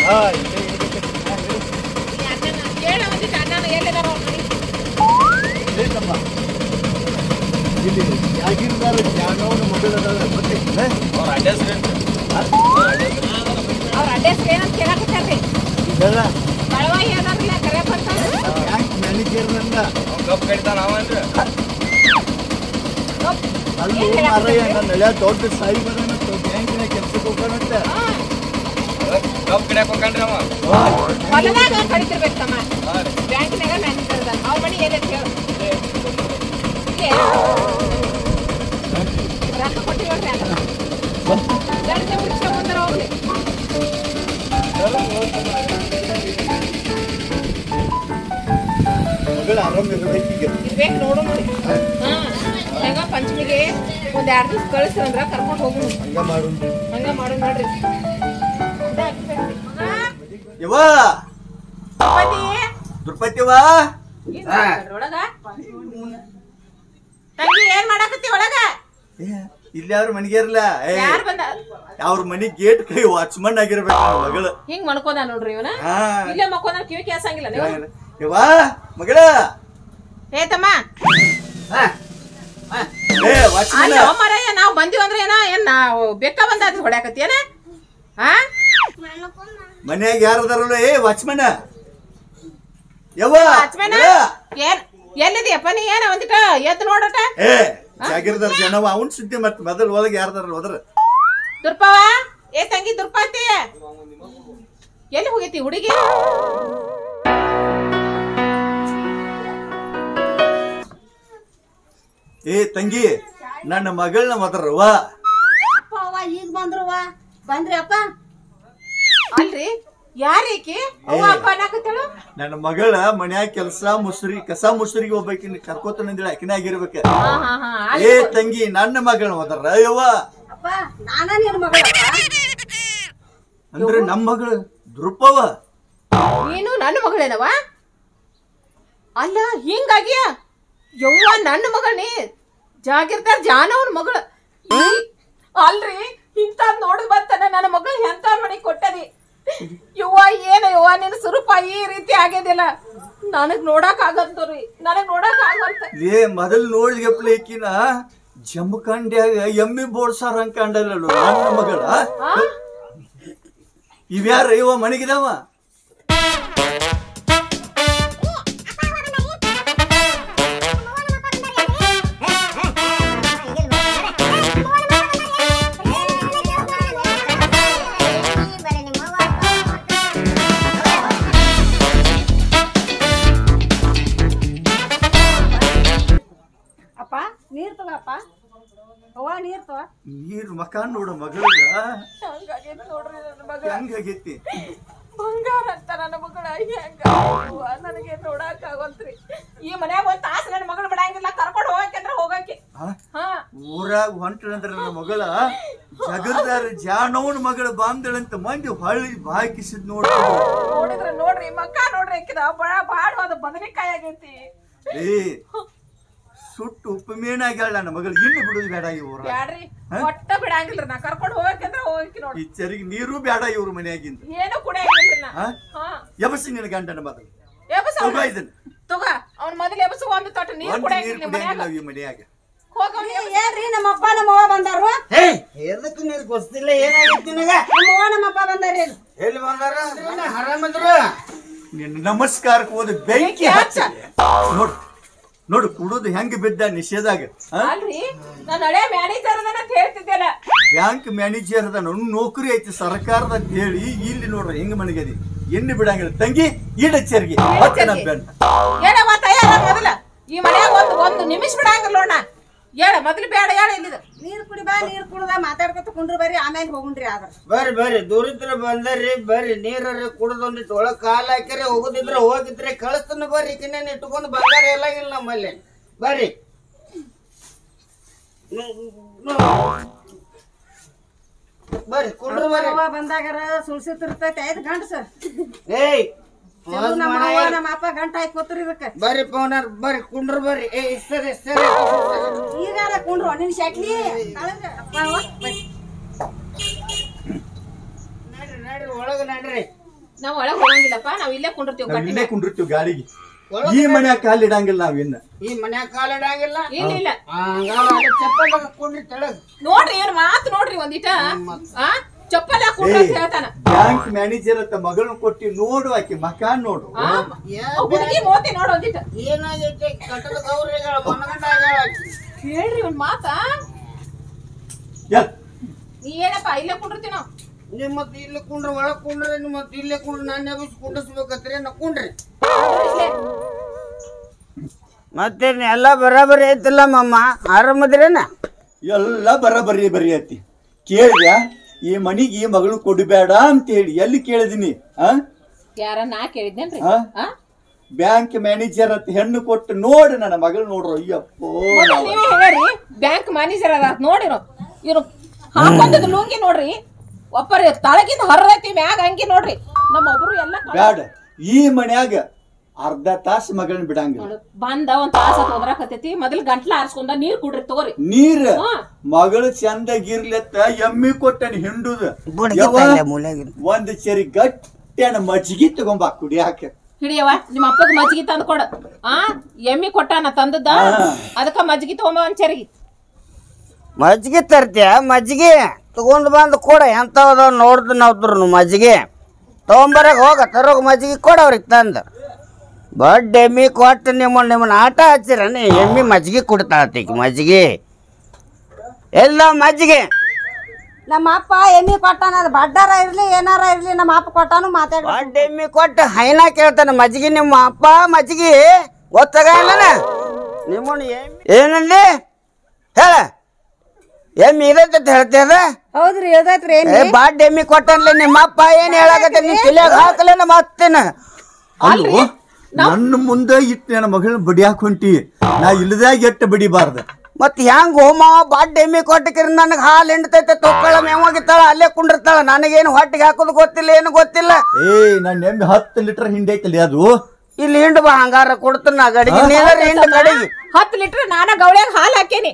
ಹಾ ಇಲ್ಲೇ ಇರ್ಬೇಕಂತ ನಾ ಹೇಳಿ. ಈ ಅಣ್ಣನ ಹೇಳ ಒಂದಿಟ್ಟು ಅಣ್ಣನ ಎಲ್ಲಿದಾರ ಅವ್ರ ಮನೆ ಇಲ್ಲೈತಮ್ಮ. ಇಲ್ಲಿ ಜಾಗೀರ್ದಾರ ಜಾನವನ ಮಗಳದಾಳ ಗೊತ್ತೈತಿಲ್ಲ? ಅವ್ರ ಅಡ್ರೆಸ್ ರೇಟ್ ಅವ್ರ ಅಡ್ರೆಸ್ ಏನಂತ ಕೇಳಾಕತ್ತಾರ್ರಿ ಇದೆಲ್ಲ ಕಳವ ಏನಾರಿಲ್ಲ ಕರೆ ಬರ್ತಾರ ಬ್ಯಾಂಕ್ ಮ್ಯಾನೇಜರ್ ನಂದ ಅವ್ನ್ ಕಬ್ಬು ಕಡಿತಾನ ಅವನ್ರಿ ಅಲ್ಲೂ ಮಾರಯ್ಯ ನನ್ನ ಎಳೆ ದೊಡ್ಡ ಸಾಯಿ ಬರೋಣಂತ ಬ್ಯಾಂಕಿನ ಕೆಲ್ಸಕ್ಕೆ ಹೋಗೋಣಂತ ಕಬ್ಬು ಕಡಿಯಾಕ ಹೋಗ್ಕಂಡ್ರಿ ಅವ ಹೊಲದಾಗ ಕಡಿತಿರ್ಬೇಕು ತಮ್ಮ ಹಾ ರೀ ಬ್ಯಾಂಕಿನಾಗ ಮ್ಯಾನೇಜರ್ ಅದ ಅವ್ರ ಮನೆ ಏನಂತ ಹೇಳು ಇಲ್ಲೇ. ರೊಕ್ಕ ಕೊಟ್ಟಿವಲ್ರಿ ಅಲ್ಲ ಗಂಟೆ ಬಿಡ್ಸ್ಕೊಂಡ್ ಬಂದಾರ ಅವ್ರಿಗೆ ಮಗಳು ಆರಾಮ ಇರ್ಬೇಕೀಗ ಇರ್ಬೇಕು ನೋಡು ನೋಡಿ ಹಾ ಹೆಂಗ ಪಂಚಮಿಗೆ ಒಂದ್ ಎರಡ್ ದಿವ್ಸ ಕಳಿಸ್ರಂದ್ರ ಕರ್ಕೊಂಡ್ ಹೋಗು ಹಂಗ ಮಾಡು ಹಂಗ ಮಾಡು ನೋಡ್ರಿ ಇದ ಹಾಕ್ಬೇಕ್ರಿ. ಹಾ, ಯವ್ವ ಅಪ್ಪಾಜಿ, ದುರ್ಪತಿಯವ್ವ ಏನ್ ಮಾಡ್ತಾರ್ರಿ ಒಳಗ ತಂಗಿ ಏನ್ ಮಾಡಾಕತ್ತಿ ಒಳಗ ಇಲ್ಲಿ ಅವ್ರ ಮನೆಗೆ ಇರಲ್ಲ ಏ ಯಾರ್ ಬಂದ ಅವ್ರ ಮನಿ ಗೇಟ್ ಕೈ ವಾಚ್ಮನ್ ಆಗಿರ್ಬೇಕು ನನ್ನ ಮಗಳು ಹಿಂಗ್ ಮಣ್ಕೋದ ನೋಡ್ರಿ ಇವನ ಹಾ ಇಲ್ಲೇ ಮಕ್ಕೋದ ಕಿವಿ ಕೇಸಂಗಿಲ್ಲ ನೀವು ಯವ್ವ ಮಗಳ ಏ ತಮ್ಮ ಏ ವಾಚ್ಮನ್ ಅಲ್ಲ ಮರಯ್ಯ ನಾವ್ ಬಂದಿವ್ ಅಂದ್ರೆ ಏನ ಏನ್ ನಾವು ಬೆಕ್ಕ ಬಂದಾದ್ರಿ ಹೊಡ್ಯಾಕತ್ತಿ ಏನ ಹಾ ಮನ್ಯಾಗ ಯಾರದಾರಲ್ಲ ಏ ವಾಚ್ಮನ್ ಯವ್ವ ವಾಚ್ಮನ್ ಮಗಳ. ಏನ್ ಎಲ್ಲಿದೆಯಪ್ಪ ನೀ ಏನ ಒಂದಿಟ ಎದ್ದು ನೋಡಟ ಏ ಜಾಗಿರ್ದಾರ ಜನವ ಅವನ್ ಸುದ್ದಿ ಮತ್ ಮೊದಲ್ ಒಳಗೆ ಯಾರದಾರ ಹೋದ್ರ ದುರ್ಪವ ಏ ತಂಗಿ ದುರ್ಪಾತಿ ಎಲ್ಲಿ ಹೋಗೈತಿ ಹುಡುಗಿ ಏ ತಂಗಿ ನನ್ನ ಮಗಳನ್ನ ಹೋದ್ರವ್ವ ಅಪ್ಪ ಅವ್ವ ಈಗ ಬಂದ್ರವ್ವ ಬಂದ್ರಿ ಅಪ್ಪ ಅಲ್ರಿ ಯಾರೀಕಿ ಅವ್ವ ಅಪ್ಪ ಅನ್ನಕತ್ತೇಳು ನನ್ನ ಮಗಳ ಮನ್ಯಾಗ ಕೆಲಸ ಮುಸ್ರಿ ಕಸ ಮುಸ್ರಿಗೆ ಹೋಗ್ಬೇಕಿನ್ ಕರ್ಕೋತ ನಂದಿಳ ಆಕಿನ ಆಗಿರ್ಬೇಕ ಹಾ ಹಾ ಹಾ ಏ ತಂಗಿ ನನ್ನ ಮಗಳನ್ನ ಹೋದ್ರ ಯವ್ವ ಅಪ್ಪ ನಾನ ನಿನ್ ಮಗಳಪ್ಪ ಅಂದ್ರೆ ನಮ್ಮ ಮಗಳು ಧ್ರುಪವ ನೀನು ನನ್ನ ಮಗಳೇನವ ಅಲ್ಲ ಹಿಂಗಾಗಿಯ ಯವ್ವ ನನ್ನ ಮಗಳನಿ ಜಾಗಿರ್ತಾರ ಜಾನವನ್ ಮಗಳು ಈ- ಅಲ್ರಿ ಇಂತ ನೋಡಿದ್ ಬರ್ತಾನೆ ನನ್ನ ಮಗಳು ಎಂತ ಮನೆ ಕೊಟ್ಟದಿ ಯವ್ವ ಏನ ಯವ್ವ ನಿನ್ನ ಸ್ವರೂಪ ಈ ರೀತಿ ಆಗ್ಯದಿಲ್ಲ ನನಗ್ ನೋಡಕ್ ಆಗಂತವ್ರಿ ನನಗ್ ನೋಡಕ್ ಆಗಂತ ಲೇ ಮೊದಲ್ ನೋಡ್ಲಿಗಪ್ಲೆ ಈಕಿನ ಜಮ್ಮಖಂಡ್ಯಾಗ ಎಮ್ಮಿ ಬೋಡ್ಸಾರ ಹಂಗ ಕಂಡಲ್ಲ ನನ್ನ ಮಗಳ ಆ? ಇವ್ಯಾರ ಇವ ಮನೆಗಿದಾವ ಅಪ್ಪ ನೀರ್ ತಗೋಪ್ಪ ಅವ್ವ ನೀರ್ ತಗೋ ನೀರ್ ಮಕಾನ್ ನೋಡು ಮಗಳಿಗೆ ಹಂಗಾಗೈತ್ ನೋಡ್ರಿ ನನ್ನ ಮಗ ಹೆಂಗಾಗೈತಿ ಬಂಗಾರ ಅಂತ ನನ್ನ ಮಗಳ ಹೆಂಗ ಅವ್ವ, ನನಗೆ ನೋಡಕ್ ಆಗಂತ್ರಿ ಈ ಮನ್ಯಾಗ ಒಂದ್ ತಾಸ ನನ್ನ ಮಗಳು ಬಿಡಂಗಿಲ್ಲ ಕರ್ಕೊಂಡು ಹೋಗಕ್ಕೆ ಹೋಗಕ್ಕೆ ಆ? ಹಾ ಊರಾಗ ಹೊಂಟ್ರಂದ್ರ ನನ್ನ ಮಗಳ ಜಗರ್ದಾರ ಜಾನವನ ಮಗಳ ಬಾಂದಳಂತ ಮಂದಿ ಹೊಳ್ಳಿ ಬಾಕಿಸಿದ್ ನೋಡ್ರಿ ನೋಡಿದ್ರ ನೋಡ್ರಿ ಮಕ್ಕ ನೋಡ್ರಿ ಆಕಿದ ಬಳ ಬಾಡವಾದ ಬದನೆಕಾಯಿ ಆಗೈತಿ ಏ ಸುಟ್ಟು ಉಪ್ಪು ಮೀನಾಗ್ಯಾಳ ನನ್ನ ಮಗಳು ಇನ್ನು ಬಿಡುದು ಬೇಡ ಇವ್ರ ಬ್ಯಾಡ್ರಿ ಒಟ್ಟ ಬಿಡಂಗಿಲ್ರಿ ನಾ ಕರ್ಕೊಂಡು ಹೋಗಕ್ಕೆ ಹೋಗಕ್ಕೆ ನೋಡ್ರಿ ಈ ಚರಿಗೆ ನೀರು ಬೇಡ ಇವ್ರ ಮನ್ಯಾಗಿಂದ ಏನು ಕುಡಿಯಂಗಿಲ್ರಿ ನಾ ಆ? ಹಾ ಎಬಸಿ ನಿನ್ನ ಗಂಡನ ಮೊದಲು ಎಬಸ ತಗೋ ಇದನ್ನ ತಗ ಅವ್ನ ಮೊದಲು ಎಬಸು ಒಂದು ತೊಟ್ಟು ನೀರ್ ಒಂದ್ ನೀರು ಕುಡಿಯಂಗಿಲ್ಲ ನಿಮ್ಮ ಕುಡಿಯಂಗಿಲ್ಲ ಮನ್ಯಾಗ ಈ ಮನ್ಯಾಗ ಹೋಗವ್ನಿ ಏನ್ರಿ ನಮ್ಮ ಅಪ್ಪ ನಮ್ಮ ಅವ್ವ ಬಂದಾರು ಹೇ ಎದಕ್ಕೆ ನೀರು ಗೊತ್ತಿಲ್ಲ ಏನಾಗೈತಿ ನಿನಗ ನಮ್ಮ ಅವ್ವ ನಮ್ಮ ಅಪ್ಪ ಬಂದಾರಿ ಎಲ್ಲಿ ಬಂದಾರ ಆರಾಮದ್ರು ನಿನ್ನ ನಮಸ್ಕಾರಕ್ಕೆ ಹೋದ ಬೆಂಕಿ ಹಚ್ಚ ನೋಡು ನೋಡು ಕುಡುದು ಹೆಂಗ್ ಬಿದ್ದ ನಿಷೇಧಾಗ ಅಲ್ರಿ ನಾನು ಹಳೆ ಮ್ಯಾನೇಜರ್ ಅದನ್ನ ಅಂತ ಹೇಳ್ತಿದ್ದೆಲ್ಲ ಬ್ಯಾಂಕ್ ಮ್ಯಾನೇಜರ್ ಅದ ನನ್ನ ನೌಕರಿ ಐತಿ ಸರ್ಕಾರದ ಅಂತ ಹೇಳಿ ಇಲ್ಲಿ ನೋಡ್ರಿ ಹೆಂಗ್ ಮನೆಗದಿ ಎಣ್ಣೆ ಬಿಡಂಗಿಲ್ಲ ತಂಗಿ ಈಡ ಚರ್ಗಿ ಮತ್ತೆ ನಮ್ಮ ಬೆಂಟ ಹೇಳವ್ವ ತಯಾರ ಮೊದಲ ಈ ಮನ್ಯಾಗ ಒಂದು ಒಂದು ನಿಮಿಷ ಬಿಡಂಗಿಲ್ಲ ನೋಡ ಹೇಳ ಮೊದಲು ಬೇಡ ಹೇಳ ಇಲ್ಲಿದು ನೀರ್ ಕುಡಿ ಬಾ ನೀರ್ ಕುಡ್ದ ಮಾತಾಡ್ಕೊತ ಕುಂಡ್ರಿ ಬರ್ರಿ ಆಮೇಲೆ ಹೋಗುಣ್ರಿ ಆದ್ರ ಬರ್ರಿ ಬರ್ರಿ ದೂರಿದ್ರ ಬಂದರ್ರಿ ಬರ್ರಿ ನೀರ್ರಿ ಕುಡ್ದೊಂದಿಟ್ಟು ಒಳಗ್ ಕಾಲ್ ಹಾಕಿರಿ ಹೋಗುದಿದ್ರ ಹೋಗಿದ್ರೆ ಕಳಿಸ್ತಾನ ಬರ್ರಿ ಕಿನ್ನೇನ್ ಇಟ್ಕೊಂಡು ಬಂಗಾರ ಎಲ್ಲ ಇಲ್ಲ ನಮ್ಮಲ್ಲಿ ಬರ್ರಿ ಬರ್ರಿ ಕುಂಡ್ರ ಬರ್ರಿ ಅವ್ವ ಬಂದಾಗರ ಸುಳ್ಸಿತಿರ್ತೈತಿ ಐದು ಗಂಟು ಸರ್ ಏಯ್ ಚಲೋ ನಮ್ಮ ಅವ್ವ ನಮ್ಮ ಅಪ್ಪ ಗಂಟ ಹಾಕಿ ಕೂತ್ರಿ ಇದಕ್ಕೆ ಬರ್ರಿ ಪವನರ್ ಬರ್ರಿ ಕುಂಡ್ರ ಬರ್ರಿ ಏ ಸರಿ ಸರಿ ಈಗಾರ ಕುಂಡ್ರು ನಿನ್ ಶಕ್ಲಿ ತಳಗ ಅಪ್ಪ ಅವ್ವ ಬರ್ರಿ ನಡ್ರಿ ನಡ್ರಿ ಒಳಗ ನಡ್ರಿ ನಾವ್ ಒಳಗ್ ಹೋಗಂಗಿಲ್ಲಪ್ಪ ನಾವ್ ಇಲ್ಲೇ ಕುಂಡಿರ್ತೀವಿ ನಾವ್ ಗಟ್ಟಿ ಇಲ್ಲೇ ಕುಂಡಿರ್ತೀವಿ ಗಾಡಿಗೆ ಈ ಮನ್ಯಾಗ ಕಾಲ್ ಇಡಂಗಿಲ್ಲ ನಾವ್ ಇನ್ನ ಈ ಮನ್ಯಾಗ ಕಾಲಿಡಂಗಿಲ್ಲ ಇಲ್ಲ ಇಲ್ಲ ಹಂಗಾರ ಚಪ್ಪಲ್ ಹಾಕೊಂಡ್ರಿ ತೆಳಗ್ ನೋಡ್ರಿ ಏನ್ ಮಾತು ನೋಡ್ರಿ ಒಂದಿಟ ಆ ಚಪ್ಪಲ್ ಹಾಕೊಂಡ್ರ ಅಂತ ಹೇಳ್ತಾನ ಬ್ಯಾಂಕ್ ಮ್ಯಾನೇಜರ್ ಅಂತ ಮಗಳನ್ನ ಕೊಟ್ಟಿ ನೋಡು ಆಕಿ ಮಕಾನ್ ನೋಡು ಆ, ಆ ಹುಡುಗಿ ಮೋತಿ ನೋಡು ಒಂದಿಟ ಏನಾಗೈತೆ ಕಟ್ಟದ ಗೌರಿಗಳ ಮನಗಂಡ ಕೇಳ್ರಿ ಒಂದ್ ಮಾತಾ ಎಲ್ ನೀ ಏನಪ್ಪ ಇಲ್ಲೇ ಕುಂಡಿರ್ತೀವಿ ನಾವು ನಿಮ್ಮ ಮತ್ತೆ ಇಲ್ಲಿ ಕುಂಡ್ರ ಒಳಗ್ ಕುಂಡ್ರೆ ನಿಮ್ಮ ಮತ್ತೆ ಇಲ್ಲೇ ಕುಂಡ್ರೆ ನಾನು ಎಬ್ಬಿಸಿ ಕುಂಡಿಸ್ಬೇಕತ್ರಿ ನಾ ಕುಂಡ್ರಿ ಮತ್ತೇನ್ ಎಲ್ಲ ಬರಾಬರಿ ಐತಿಲ್ಲ ಮಮ್ಮ ಆರಾಮದ್ರೇನ ಎಲ್ಲ ಬರಬರಿ ಬರಿ ಐತಿ ಕೇಳಿದ್ಯಾ ಈ ಮನಿಗೆ ಈ ಮಗಳು ಕೊಡಬೇಡ ಅಂತ ಹೇಳಿ ಎಲ್ಲಿ ಕೇಳಿದಿನಿ ಆ ಯಾರ ನಾ ಕೇಳಿದ್ನೇನ್ರಿ ಆ? ಆ? ಬ್ಯಾಂಕ್ ಮ್ಯಾನೇಜರ್ ಅಂತ ಹೆಣ್ಣು ಕೊಟ್ಟು ನೋಡಿ ನನ್ನ ಮಗಳು ನೋಡ್ರು ಅಯ್ಯಪ್ಪೋ ಮೊದಲು ನೀವೇ ಹೇಳ್ರಿ ಬ್ಯಾಂಕ್ ಮ್ಯಾನೇಜರ್ ಅದ ನೋಡಿರು ಇವ್ರು ಹಾಕೊಂಡದ್ ಲುಂಗಿ ನೋಡ್ರಿ ಒಬ್ಬರಿ ತಳಗಿಂದ ಹರಿದೈತಿ ಮ್ಯಾಗ ಹಂಗೆ ನೋಡ್ರಿ ನಮ್ಮ ಒಬ್ರು ಎಲ್ಲ ಕಳ್ದ್- ಬ್ಯಾಡ ಈ ಮನ್ಯಾಗ ಅರ್ಧ ತಾಸು ಮಗಳನ್ನ ಬಿಡಂಗಿಲ್ಲ ನೋಡು, ಬಂದ ಒಂದ್ ತಾಸ ಹೋದ್ರಾಕತೈತಿ ಮೊದಲ್ ಗಂಟ್ಲ ಆರ್ಸ್ಕೊಂಡ ನೀರ್ ಕುಡ್ರಿ ತಗೋರಿ ನೀರ್ ಹಾ. ಮಗಳು ಚಂದಾಗಿರ್ಲತ್ತ ಎಮ್ಮಿ ಕೊಟ್ಟನ ಹಿಂಡುದ ಒಂದ್ ಸರಿ ಗಟ್ಟಿನ ಮಜ್ಜಿಗೆ ತಗೊಂಬಾ ಕುಡಿಯಾಕ ಹಿಡಿಯವ ನಿಮ್ಮ ಅಪ್ಪಗ್ ಮಜ್ಜಿಗೆ ತಂದ್ ಕೊಡ ಆ ಎಮ್ಮಿ ಕೊಟ್ಟಾನ ತಂದದ್ದ ಅದಕ್ಕ ಮಜ್ಜಿಗೆ ತಗೊಂಬ ಒಂದ್ ಚರಿಗೆ ಮಜ್ಜಿಗೆ ತರ್ತೀಯ ಮಜ್ಜಿಗೆ ತಗೊಂಡು ಬಂದು ಕೊಡ ಎಂಥವ್ದು ನೋಡ್ದು ನಾವ್ದ್ರು ಮಜ್ಜಿಗೆ ತೊಗೊಂಬರಕ್ಕೆ ಹೋಗ ತರೋಗ ಮಜ್ಜಿಗೆ ಕೊಡ ಅವ್ರಿಗೆ ತಂದು ಬಡ್ ಎಮ್ಮಿ ಕೊಟ್ಟು ನಿಮ್ಮ ನಿಮ್ಮನ್ನ ಆಟ ಹಚ್ಚಿರ ನೀ ಎಮ್ಮಿ ಮಜ್ಜಿಗೆ ಕುಡ್ತಾಳತ್ತೀಗ ಮಜ್ಜಿಗೆ ಎಲ್ಲ ಮಜ್ಜಿಗೆ ನಮ್ಮ ಅಪ್ಪ ಎಮ್ಮಿ ಕೊಟ್ಟಾನ ಅದು ಬಡ್ಡಾರ ಇರ್ಲಿ ಏನಾರ ಇರ್ಲಿ ನಮ್ಮ ಅಪ್ಪ ಕೊಟ್ಟಾನು ಮಾತಾಡ ಬಡ್ ಎಮ್ಮಿ ಕೊಟ್ಟು ಹೈನ ಕೇಳ್ತಾನೆ ಮಜ್ಜಿಗೆ ನಿಮ್ಮ ಅಪ್ಪ ಮಜ್ಜಿಗೆ ಗೊತ್ತಾಗ ಇಲ್ಲನ ನಿಮ್ಮನ್ನ ಎಮ್ಮಿ ಏನಂದಿ ಹೇಳ ಎಮ್ಮಿ ಇದೈತೆ ಅಂತ ಹೇಳ್ತೀಯದ ಹೌದ್ರಿ ಇಳ್ದೈತ್ರಿ ಏ ಎಮ್ಮಿ ಬಾಡ್ ಎಮ್ಮಿ ಕೊಟ್ಟನ್ಲೆ ನಿಮ್ಮ ಅಪ್ಪ ಏನ್ ಹೇಳಾಕತ್ತೆ ನೀ ತಲೆಯಾಗ ಹಾಕಲೇನ ಮತ್ತೇನ ಅಲ್ವೋ ನನ್ನ ಮುಂದೆ ಇಟ್ಟು ನನ್ನ ಮಗಳನ್ನ ಬಡಿಯಾಕ ಹೊಂಟಿ ನಾ ಇಲ್ಲದಾಗ ಎಟ್ಟ ಬಡಿಬಾರ್ದ ಮತ್ ಹೆಂಗ್ ಹೋಮ ಬಾಡ್ ಎಮ್ಮಿ ಕೊಟ್ಟಕಿರ ನನಗೆ ಹಾಲು ಹಿಂಡ್ತೈತೆ ತೊಕ್ಕಳ ಮೇವಾಗಿತ್ತಾಳ ಅಲ್ಲೇ ಕುಂಡಿರ್ತಾಳ ನನಗೇನು ಹೊಟ್ಟಿಗೆ ಹಾಕೋದು ಗೊತ್ತಿಲ್ಲ ಏನು ಗೊತ್ತಿಲ್ಲ ಏಯ್ ನನ್ನ ಎಮ್ಮೆ ಹತ್ತು ಲೀಟರ್ ಹಿಂಡೈತಲ್ಲಿ ಅದು ಇಲ್ಲಿ ಹಿಂಡು ಬಾ ಹಂಗಾರ ಕೊಡ್ತಾನ ಗಡಿಗೆ ನೀರ ಹಿಂಡು ಗಡಿಗೆ ಹತ್ತು ಲೀಟರ್ ನಾನ ಗೌಳ್ಯಾಗ ಹಾಲು ಹಾಕೇನಿ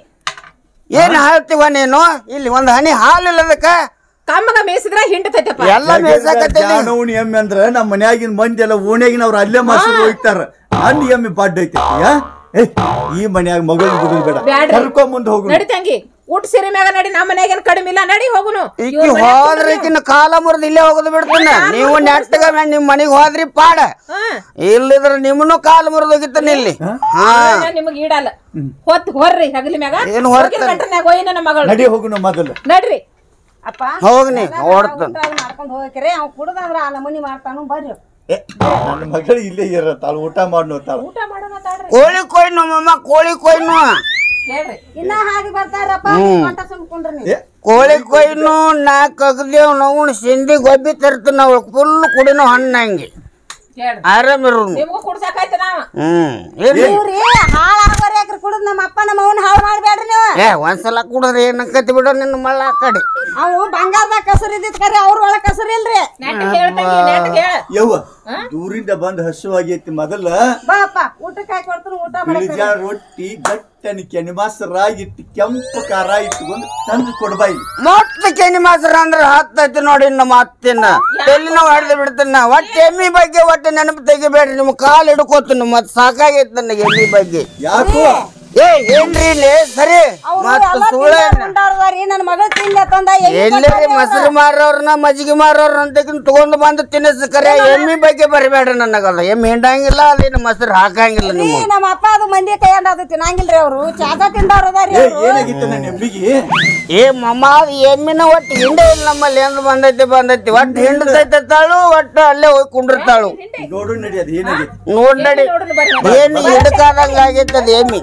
ಏನ್ ಹೇಳ್ತೀವ ನೀನು ಇಲ್ಲಿ ಒಂದ್ ಹನಿ ಹಾಲು ಇಲ್ಲದಕ್ಕ ಕಮ್ಮಗ ಮೇಸಿದ್ರ ಹಿಂಡತೈತಪ್ಪ ಎಲ್ಲ ಮೇಸಾಕತ್ತೈತಿ ಜಾನವನ್ ಎಮ್ಮೆ ಅಂದ್ರ ನಮ್ಮ ಮನ್ಯಾಗಿನ ಮಂದಿ ಎಲ್ಲ ಓಣ್ಯಾಗಿನವ್ರು ಅಲ್ಲೇ ಮಾಸರು ಹೋಗ್ತಾರ ನನ್ನ ಎಮ್ಮೆ ಬಾಡ್ ಐತಿ ಏ ಈ ಮನ್ಯಾಗ ಮಗಳನ್ನ ಬಿಡುದು ಬೇಡ ಬ್ಯಾಡ್ರಿ. ಕರ್ಕೊಂಡ್ ಮುಂದೆ ಹೋಗು ನಡಿ ತಂಗಿ ಊಟ ಸಿರಿ ಮ್ಯಾಗ ನಡಿ ನಮ್ಮ ಮನ್ಯಾಗೇನ್ ಕಡಿಮೆ ಇಲ್ಲ ನಡಿ ಹೋಗುನು ಈಕಿ ಹೋದ್ರ ಈಕಿನ ಕಾಲ ಮುರಿದು ಇಲ್ಲೇ ಹೋಗೋದು ಬಿಡ್ತಾನ ನೀವು ನೆಟ್ಟಗ ನಿಮ್ ಮನಿಗ್ ಹೋದ್ರಿ ಪಾಡ ಹಾ ಇಲ್ಲಿದ್ರ ನಿಮ್ಮನ್ನು ಕಾಲು ಮುರಿದು ಹೋಗಿತ್ತಾನ ಇಲ್ಲಿ ಹಾ ನಿಮಗ್ ಈಡಲ್ಲ ಹೊತ್ ಹೊರ್ರಿ ಹಗಲಿ ಮ್ಯಾಗ ಏನ್ ಹೊರ್ತಾನೆ? ಗಂಟನ್ಯಾಗ ಒಯ್ಯ ನನ್ನ ಮಗಳು ನಡಿ ಹೋಗುನು ಮೊದಲು ನಡ್ರಿ ಅಪ್ಪ ಹೋಗ್ನಿ ಓಡ್ತಾನ ಮಾಡ್ಕೊಂಡು ಹೋಗ್ರಿ ಅವ್ ಕುಡ್ದಂದ್ರ ಆ ನಮೂನಿ ಮಾಡ್ತಾನು ಬರ್ರಿ ಏ, ನನ್ನ ಮಗಳು ಇಲ್ಲೇ ಇರತ್ತಾಳ ಊಟ ಮಾಡಿ ನೋಡ್ತಾಳ ಊಟ ಮಾಡೋ ಮಾತಾಡ್ರಿ ಕೋಳಿ ಕೊಯ್ನು ಮಮ್ಮ ಕೋಳಿ ಕೊಯ್ನು ಹೇಳ್ರಿ ಇನ್ನ ಹಾಗೆ ಬರ್ತಾರಪ್ಪ ಕೊಟ್ಟ ಸುಮ್ಕೊಂಡ್ರಿ ನೀವು ಏ, ಕೋಳಿ ಕೊಯ್ನು ನಾಲ್ಕು ಅಗದೇವ್ ನಾವು ಸಿಂಧಿ ಗೊಬ್ಬಿ ತರ್ತೀವಿ ನಾವು ಫುಲ್ ಕುಡಿನೋ ಹಣ್ಣಂಗೆ ಹೇಳ್ರಿ ಆರಾಮಿರು ನಿಮಗೂ ಕುಡ್ಸಾಕಾಯ್ತ ನಾವ ಹ್ಮ್ ಇರ್ಲಿ ಇವ್ರಿ ಹಾಳ ಆಗೋರಿ ಯಾಕ್ರಿ ಕುಡಿದ್ ನಮ್ಮ ಅಪ್ಪ ನಮ್ಮ ಅವನ್ ಹಾಳು ಮಾಡ್ಬೇಡ್ರಿ ನೀವು ಏ ಒಂದ್ಸಲ ಕುಡಿದ್ರೆ ಏನಕ್ಕತಿ ಬಿಡೋ ನಿನ್ನ ಮಳ್ಳ ಆ ಕಡೆ ಅವು ಬಂಗಾರದಾಗ ಕಸರ್ ಇದ್ದಿದ್ ಕರೆ ಅವ್ರ ಒಳಗ್ ಕಸರ್ ಇಲ್ರಿ ನೆಟ್ ಹೇಳ್ತಂಗಿ ನೆಟ್ ಹೇಳ ಯವ್ವ ದೂರಿಂದ ಬಂದ್ ಹಸುವಾಗೈತಿ ಮೊದಲ ಬಾ ಅಪ್ಪ ಊಟಕ್ಕೆ ಹಾಕಿ ಕೊಡ್ತೀನಿ ಊಟ ಮಾಡಕ್ ಇಳಿಜಾಳ ರೊಟ್ಟಿ ಗಟ್ಟನ ಕೆನಿಮಾಸರಾಗಿಟ್ಟು ಕೆಂಪು ಖಾರ ಇಟ್ಕೊಂಡು ತಂದು ಕೊಡ್ಬಾಯಿ ಮೊತ್ತ ಕೆನಿ ಮಾಸ್ರ ಅಂದ್ರೆ ಹತ್ತೈತಿ ನೋಡಿ ನಮ್ಮ ಅತ್ತಿನ ಎಲ್ಲಿ ನಾವು ಹಿಡ್ದು ಬಿಡ್ತೀನ ಒಟ್ಟು ಎಮ್ಮಿ ಬಗ್ಗೆ ಒಟ್ಟು ನೆನಪು ತೆಗಿಬೇಡ್ರಿ ನಿಮ್ಮ ಕಾಲು ಹಿಡ್ಕೋತೀನಿ ಮತ್ತೆ ಸಾಕಾಗೈತಿ ನನಗೆ ಎಮ್ಮಿ ಬಗ್ಗೆ ಯಾಕೋ ಏ ಏನ್ರಿ ಇಲ್ಲಿ ಸರಿ ಮತ್ತ ಸುಳ್ಳ ಉಂಡಾರ್ದಾರಿ ನನ್ನ ಮಗಳು ತಿಂದ ತಂದ ಎಲ್ಲರಿ ಮೊಸರು ಮಾರೋರ್ನ ಮಜ್ಜಿಗೆ ಮಾರೋರ್ನ ಅಂತ ತಗೊಂಡು ಬಂದು ತಿನ್ನಿಸ್ ಕರೆ ಎಮ್ಮಿ ಬಗ್ಗೆ ಬರಬೇಡ್ರಿ ನನಗಲ್ಲ ಎಮ್ಮಿ ಹಿಂಡಂಗಿಲ್ಲ ಅಲ್ಲಿನ ಮೊಸರು ಹಾಕಂಗಿಲ್ಲ ನಿಮ್ಮ ನಮ್ಮ ಅಪ್ಪ ಅದು ಮಂದಿ ಕೈಯಂಡ ಅದು ತಿನ್ನಂಗಿಲ್ರಿ ಅವ್ರು ಚಾದ ತಿಂದವ್ರದಾರಿ ಏ ಏನಾಗಿತ್ತು ನನ್ನ ಎಮ್ಮಿಗೆ ಏ ಮಮ್ಮ ಅದು ಎಮ್ಮಿನ ಒಟ್ಟು ಹಿಂಡೆ ಇಲ್ಲ ನಮ್ಮಲ್ಲಿ ಎಂದು ಬಂದೈತಿ ಬಂದೈತಿ ಒಟ್ಟು ಹಿಂಡತೈತೆ ತಾಳು ಒಟ್ಟು ಅಲ್ಲೇ ಹೋಗಿ ಕುಂಡಿರ್ತಾಳು ನೋಡು ನಡಿ ಅದು ಏನಾಗೈತಿ ನೋಡ್ ನಡಿ ನೋಡ್ರಿ ಬರ್ರಿ ಏನ್ ಹಿಡ್ಕಾದಂಗ ಆಗೈತೆ ಅದು ಎಮ್ಮಿ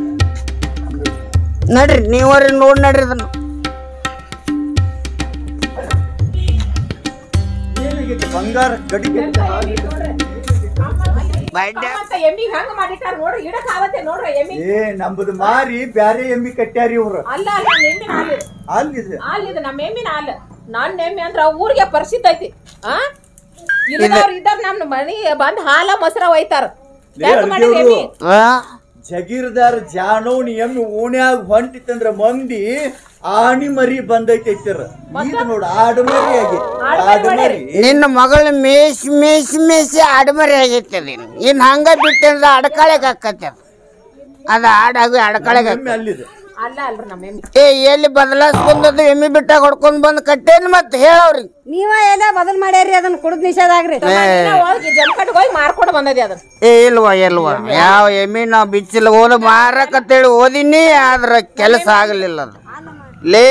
ನಡ್ರಿ ನೀವರಿ ನೋಡ್ ನಡ್ರಿ ಅದನ್ನ ಏನಾಗೈತಿ ಬಂಗಾರ ಗಡಿ ಬಡ್ಡೆ ಮತ್ತ ಎಮ್ಮಿ ಹಂಗ ಮಾಡಿಟ್ಟಾರ ನೋಡ್ರಿ ಇಡಕ್ ಆಗತ್ತೆ ನೋಡ್ರಿ ಎಮ್ಮಿ ಏ ನಮ್ಮದು ಮಾರಿ ಬ್ಯಾರೆ ಎಮ್ಮಿ ಕಟ್ಟ್ಯಾರಿ ಇವ್ರು ಅಲ್ಲ ಅಲ್ಲ ಎಮ್ಮಿನ ಹಾಲು ಇದು. ಅಲ್ಲಿದೆ ಹಾಲ್ ಇದು ನಮ್ಮ ಎಮ್ಮಿನ ಹಾಲು ನನ್ನ ಎಮ್ಮಿ ಅಂದ್ರ ಊರಿಗೆ ಪರಿಸ್ಥಿತಿ ಐತಿ ಆ ಇಲ್ಲದವ್ರು ಇದ್ದಾರ ನಮ್ಮ ಮನೆಗೆ ಬಂದ್ ಹಾಲ ಮೊಸರ ಒಯ್ತಾರ ಲೇ, ಹೆಂಗ್ ಮಾಡಿರಿ ಅಡ್ಗೆವ್ರು. ಎಮ್ಮಿ ಆ? ಜಗೀರ್ದಾರ್ ಜಾನವ್ನ ಎಮ್ಮೆ ಓಣ್ಯಾಗ ಹೊಂಟಿತ್ತಂದ್ರ ಮಂದಿ ಆಣಿ ಮರಿ ಬಂದೈತೈತಿರ ಇದು ನೋಡು ಆಡುಮರಿ ಆಗಿ ಆಡುಮರಿ ನಿನ್ನ ಮಗಳ ಮೇಸ್ ಮೇಸ್ ಮೇಸಿ ಆಡಮರಿ ಆಗೈತೆ ಅದೇನು ಇನ್ನು ಹಂಗ ಬಿಟ್ಟೆ ಅಂದ್ರೆ ಅಡ್ಕಳೆಗೆ ಆಕತ್ತೆ ಅದು ಅದು ಆಡಾಗಿ ಅಡ್ಕಳೆಗೆ ಎಮ್ಮೆ ಅಲ್ಲಿದೆ ಅಲ್ಲ ಅಲ್ರಿ ನಮ್ಮ ಎಮ್ಮಿ ಏ ಎಲ್ಲಿ ಬದಲಾಯಿಸ್ಕೊಂಡದ್ದು ಎಮ್ಮಿ ಬಿಟ್ಟಾಗ ಹೊಡ್ಕೊಂಡ್ ಬಂದು ಕಟ್ಟೇನು ಮತ್ತೆ ಹೇಳವ್ರಿ ನೀವ ಎಲ್ಲ ಬದಲ್ ಮಾಡ್ಯಾರಿ ಅದನ್ನ ಕುಡ್ದ್ ನಿಷೇಧ ಆಗ್ರಿ ಹೋಗಿ ಜಮಕಟ್ಗೆ ಹೋಗಿ ಮಾರ್ಕೊಂಡು ಬಂದದಿ ಅದನ್ನ ಏ ಇಲ್ವಾ ಇಲ್ವಾ ಯಾವ ಎಮ್ಮಿ ನಾವು ಬಿಚ್ಚಿಲ್ಲ ಓದ ಮಾರಕತ್ತೇಳಿ ಓದಿನಿ ಆದ್ರ ಕೆಲಸ ಆಗಲಿಲ್ಲ ಅದು ಲೇ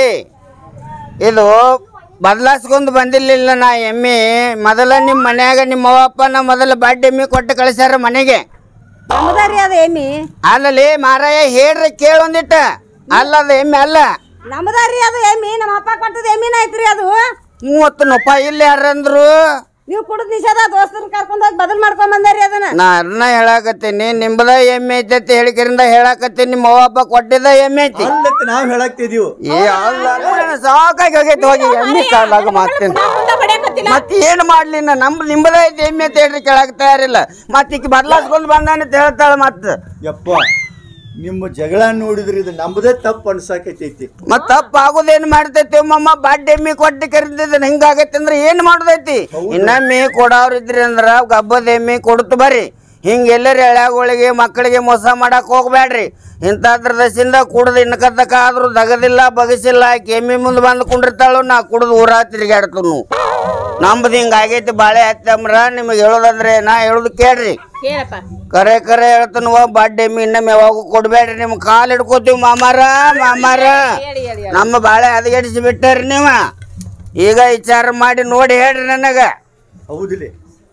ಇದು ಬದಲಾಯಿಸ್ಕೊಂಡು ಬಂದಿರ್ಲಿಲ್ಲ ನಾ ಎಮ್ಮಿ ಮೊದಲ ನಿಮ್ಮ ಮನ್ಯಾಗ ನಿಮ್ಮ ಅವ್ವಪ್ಪನ ಮೊದಲ ಬಡ್ಡಿ ಎಮ್ಮಿ ಕೊಟ್ಟು ಕಳಿಸ್ಯಾರ ಮನೆಗೆ ನಮ್ದಾರಿ ಅದ ಎಮ್ಮಿ ಅಲ್ಲಲ್ಲಿ ಮಾರಾಯ ಹೇಳ್ರಿ ಕೇಳೊಂದಿಟ್ಟ ಅಲ್ಲ ಅದು ಎಮ್ಮೆ ಅಲ್ಲ ನಮ್ದಾರಿ ಅದು ಎಮ್ಮಿ ನಮ್ಮ ಅಪ್ಪ ಕೊಟ್ಟದ ಎಮ್ಮಿನ ಐತ್ರಿ ಅದು ಮೂವತ್ತು ರೂಪಾಯಿ ಇಲ್ಲಿ ಯಾರಂದ್ರು ನೀವು ಕುಡ್ದ್ ನಿಷೇಧ ದೋಸ್ತರನ್ನ ಕರ್ಕೊಂಡ್ ಹೋಗಿ ಬದಲ್ ಮಾಡ್ಕೊಂಡ್ ಬಂದಾರಿ ಅದನ್ನ ನಾ ಅದನ್ನ ಹೇಳಾಕತ್ತೀನಿ ನಿಂಬದ ಎಮ್ಮೆ ಐತೈತಿ ಹೇಳಿಕರಿಂದ ಹೇಳಾಕತ್ತೀನಿ ನಿಮ್ಮ ಅವ್ವಪ್ಪ ಕೊಟ್ಟಿದ್ದ ಎಮ್ಮೆ ಐತಿ ಅಲ್ಲತ್ ನಾವ್ ಹೇಳಾಕ್ತಿದೀವಿ ಏ ಅಲ್ಲ ಅಲ್ಲ, ಸಾಕಾಗಿ ಹೋಗೈತಿ ಹೋಗಿ ಎಮ್ಮೆ ಕಾಲಾಗ ಮಾತೇನು ಮುಂದೆ ಬಡಿಯಾಕತ್ತಿಲ್ಲ ಮತ್ತೆ ಏನು ಮಾಡ್ಲಿ ನಾ ನಮ್ದು ನಿಂಬದ ಐತಿ ಎಮ್ಮೆ ಅಂತ ಹೇಳ್ರಿ ಕೇಳಕ್ ತಯಾರಿಲ್ಲ ಮತ್ತೆ ಈಗ ಬದಲಾಸ್ಕೊಂಡು ಬಂದಾನೆ ಅಂತ ಹೇಳ್ತಾಳ ಮತ್ತೆ ಯಪ್ಪ ನಿಮ್ಮ ಜಗಳ ನೋಡಿದ್ರೆ ಇದು ನಮ್ದೇ ತಪ್ಪು ಅನ್ಸಾಕೈತೈತಿ ಮತ್ ತಪ್ಪ ಆಗೋದೇನ್ ಮಾಡ್ತೈತಿ ಮಮ್ಮ ಬಾಡ್ ಎಮ್ಮಿ ಕೊಟ್ಟು ಕರಿತಿದ್ ಹಿಂಗಾಗೈತಿ ಅಂದ್ರೆ ಏನ್ ಮಾಡೋದೈತಿ ಇನ್ನೊಮ್ಮೆ ಕೊಡವ್ರ ಇದ್ರಿ ಅಂದ್ರ ಗಬ್ಬದ ಎಮ್ಮಿ ಕೊಡ್ತು ಬರ್ರಿ ಹಿಂಗ ಎಲ್ಲರ ಎಳ್ಯಾಗಳಿಗೆ ಮಕ್ಕಳಿಗೆ ಮೋಸ ಮಾಡಕ್ ಹೋಗ್ಬೇಡ್ರಿ ಇಂಥದ್ರ ದಶಿಂದ ಕುಡ್ದು ಇನ್ಕತ್ತಕ ಆದ್ರೂ ದಗದಿಲ್ಲ ಬಗಸಿಲ್ಲ ಆಕಿ ಎಮ್ಮಿ ಮುಂದೆ ಬಂದು ಕುಂಡಿರ್ತಾಳು ನಾ ಕುಡ್ದು ಊರ ತಿರುಗಾಡ್ತು ನಮ್ದು ಹಿಂಗ ಆಗೈತಿ ಬಾಳೆ ಹತ್ತಮ್ರ ನಿಮಗೆ ಹೇಳೋದಂದ್ರೆ ನಾ ಹೇಳುದು ಕೇಳ್ರಿ ಏನಪ್ಪ ಕರೆ ಕರೆ ಹೇಳ್ತಾನವ ಬಾಡ್ ಎಮ್ಮಿ ಇನ್ನೊಮ್ಮೆ ಯಾವಾಗೂ ಕೊಡ್ಬೇಡ್ರಿ ನಿಮ್ ಕಾಲ್ ಹಿಡ್ಕೋತೀವಿ ಮಾಮಾರ ಮಾಮಾರ ಹೇಳಿ ಹೇಳಿ ನಮ್ಮ ಬಾಳೆ ಹದಗೆಡಿಸಿ ಬಿಟ್ಟಾರಿ ನೀವ ಈಗ ವಿಚಾರ ಮಾಡಿ ನೋಡಿ ಹೇಳ್ರಿ ನನಗ ಹೌದಿಲ್ಲ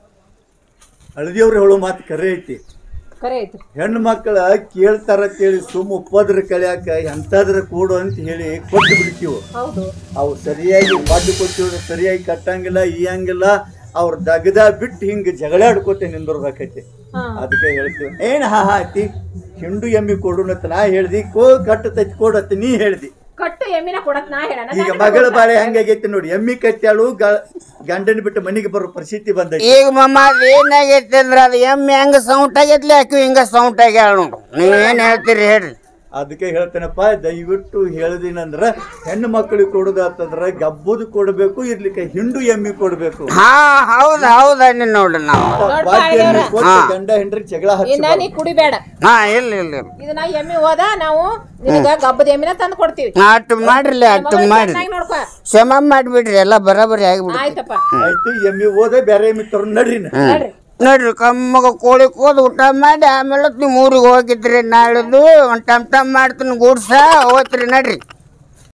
ಹಳದಿಯವ್ರು ಹೇಳೋ ಮಾತು ಕರೆ ಐತಿ ಕರೆ ಐತ್ರಿ ಹೆಣ್ಣು ಮಕ್ಕಳ ಕೇಳ್ತಾರ ಅಂತೇಳಿ ಸುಮ್ಮ ಉಪ್ಪದ್ರ ಕಳ್ಯಾಕ ಎಂತಾದ್ರ ಕೊಡು ಅಂತ ಹೇಳಿ ಕೊಟ್ಟು ಬಿಡ್ತೀವಿ ಹೌದು ಅವು ಸರಿಯಾಗಿ ಮದ್ದು ಕೊಟ್ಟಿವ್ರು ಸರಿಯಾಗಿ ಕಟ್ಟಂಗಿಲ್ಲ ಈಯಂಗಿಲ್ಲ ಅವ್ರ ದಗದ ಬಿಟ್ಟು ಹಿಂಗ ಜಗಳ ಆಡ್ಕೋತೆ ನಿಂದಿರ್ಬೇಕೈತಿ ಹಾ. ಅದಕ್ಕೆ ಹೇಳ್ತೀವಿ ಏನ್ ಹಾ ಹಾ ಐತಿ ಹಿಂಡು ಎಮ್ಮಿ ಕೊಡುನತ್ತ ನಾ ಹೇಳ್ದಿ ಕೋ ಕಟ್ಟತೈತಿ ಕೊಡತ್ತ ನೀ ಹೇಳ್ದಿ ಕಟ್ಟು ಎಮ್ಮಿನ ಕೊಡಕ್ ನಾ ಹೇಳ ಈಗ ಮಗಳ ಬಾಳೆ ಹಂಗಾಗೈತಿ ನೋಡಿ ಎಮ್ಮಿ ಕಟ್ಟ್ಯಾಳು ಗ- ಗಂಡನ ಬಿಟ್ಟು ಮನೆಗೆ ಬರೋ ಪರಿಸ್ಥಿತಿ ಬಂದೈತಿ ಈಗ ಮಮ್ಮ ಅದ್ ಏನಾಗೈತಿ ಅಂದ್ರ ಅದು ಎಮ್ಮೆ ಹೆಂಗ ಸೌಂಟ್ ಆಗೈತ್ಲಿ ಆಕಿ ಹಿಂಗ ಸೌಂಟ್ ಆಗ್ಯಾಳ ನೋಡು ನೀವೇನ್ ಹೇಳ್ತೀರಿ ಹೇಳ್ರಿ ಅದಕ್ಕೆ ಹೇಳ್ತೇನಪ್ಪ ದಯವಿಟ್ಟು ಹೇಳ್ದಿನಂದ್ರ ಹೆಣ್ಣು ಮಕ್ಕಳಿಗೆ ಕೊಡುದಾತಂದ್ರ ಗಬ್ಬುದು ಕೊಡಬೇಕು ಇರ್ಲಿಕ್ಕೆ ಹಿಂಡು ಎಮ್ಮಿ ಕೊಡಬೇಕು ಹಾ ಹೌದ್ ಹೌದ್ ನೀನ್ ನೋಡ್ರಿ ನಾವು ಬಾಕಿ ಎಮ್ಮಿ ಕೊಟ್ಟು ಗಂಡ ಹೆಂಡ್ರಿಗೆ ಜಗಳ ಇನ್ನ ಹಚ್ಚಿ ನೀ ಕುಡಿಬೇಡ ಹಾ ಇಲ್ಲ ಇಲ್ಲ ಇಲ್ಲ ಇದನ್ನ ಎಮ್ಮಿ ಹೋದ ನಾವು ನಿನಗ ಗಬ್ಬದ ಎಮ್ಮಿನ ತಂದು ಕೊಡ್ತೀವಿ ಅಟ್ಟು ಮಾಡ್ರಿ ಅಟ್ಟು ಮಾಡ್ರಿ ಚೆನ್ನಾಗಿ ನೋಡ್ಕೊ ಕ್ಷಮ ಮಾಡ್ಬಿಡ್ರಿ ಎಲ್ಲ ಬರಾಬರಿ ಆಗಿಬಿಡ್ರಿ ಆಯ್ತಪ್ಪ ಆಯ್ತು ಎಮ್ಮಿ ಹೋದೆ ಬೇರೆ ಎಮ್ಮಿ ತಗೊಂಡ್ ನಡ್ರಿ ನಾ. ನಡ್ರಿ ನೋಡ್ರಿ ಕಮ್ಮಗ ಕೋಳಿ ಕೋದ್ ಊಟ ಮಾಡಿ ಆಮೇಲೆ ನೀವು ಊರಿಗೆ ಹೋಗಿದ್ರಿ ನಾಳಿದ್ದು ಒಂದು ಟಮ್ ಟಮ್ ಮಾಡ್ತೀನಿ ಗೂಡ್ಸ ಹೋಗ್ತೀರಿ ನಡ್ರಿ